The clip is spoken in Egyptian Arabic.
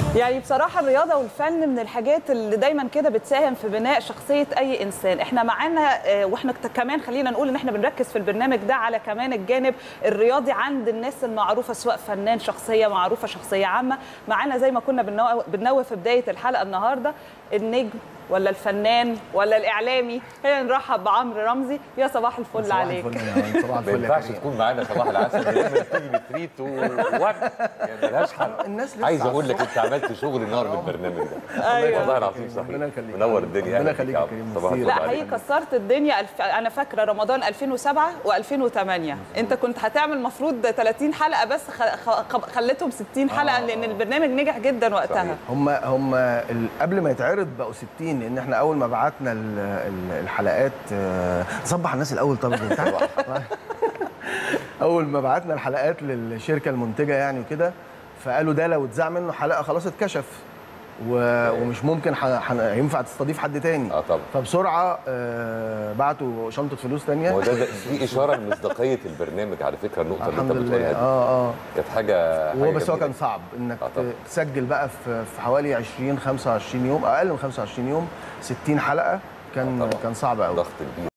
يعني بصراحة الرياضة والفن من الحاجات اللي دايما كده بتساهم في بناء شخصية أي إنسان احنا معانا آه، واحنا كت- كمان خلينا نقول إن احنا بنركز في البرنامج ده على كمان الجانب الرياضي عند الناس المعروفة سواء فنان شخصية معروفة شخصية عامة معانا زي ما كنا بننوه بننوه في بداية الحلقة النهاردة النجم ولا الفنان ولا الإعلامي خلينا نرحب بعمرو رمزي يا صباح الفل صباح عليك الفل يا مان، صباح ما الفل يا ينفعش كريم. تكون معانا صباح العسل دايما تيجي بتريت ووقت يعني ملهاش حل الناس لسه عايز على اقول لك الصبح. انت عملت شغل نار بالبرنامج ده أيوة. والله العظيم ربنا صحيح يخليك. منور الدنيا ربنا أهلا بيك يخليك يا يا عم. كريم. صباح ميرسي. الفل لا عليك. حقيقي كسرت الدنيا الف... انا فاكره رمضان 2007 و2008 انت كنت هتعمل المفروض 30 حلقه بس خ... خ... خليتهم 60 حلقه آه. لان البرنامج نجح جدا وقتها صحيح. هم هم ال- قبل ما يتعرض بقوا 60 لان احنا اول ما بعتنا ال- ال- الحلقات آه، نصبح الناس الاول طب انت اول ما بعتنا الحلقات للشركه المنتجه يعني وكده فقالوا ده لو اتذاع منه حلقه خلاص اتكشف و- ومش ممكن ح- ح- ينفع تستضيف حد تاني اه طبعا فبسرعه آه، بعتوا شنطه فلوس هو تانية ده, ده دي اشاره لمصداقيه البرنامج على فكره النقطه اللي الحمد انت بتقولها لله دي اه اه كانت حاجه هو حاجة بس هو جميلة. كان صعب انك آه طبعا. تسجل بقى في في حوالي 20 25 يوم اقل من 25 يوم 60 حلقه كان آه طبعا. كان صعب قوي ضغط كبير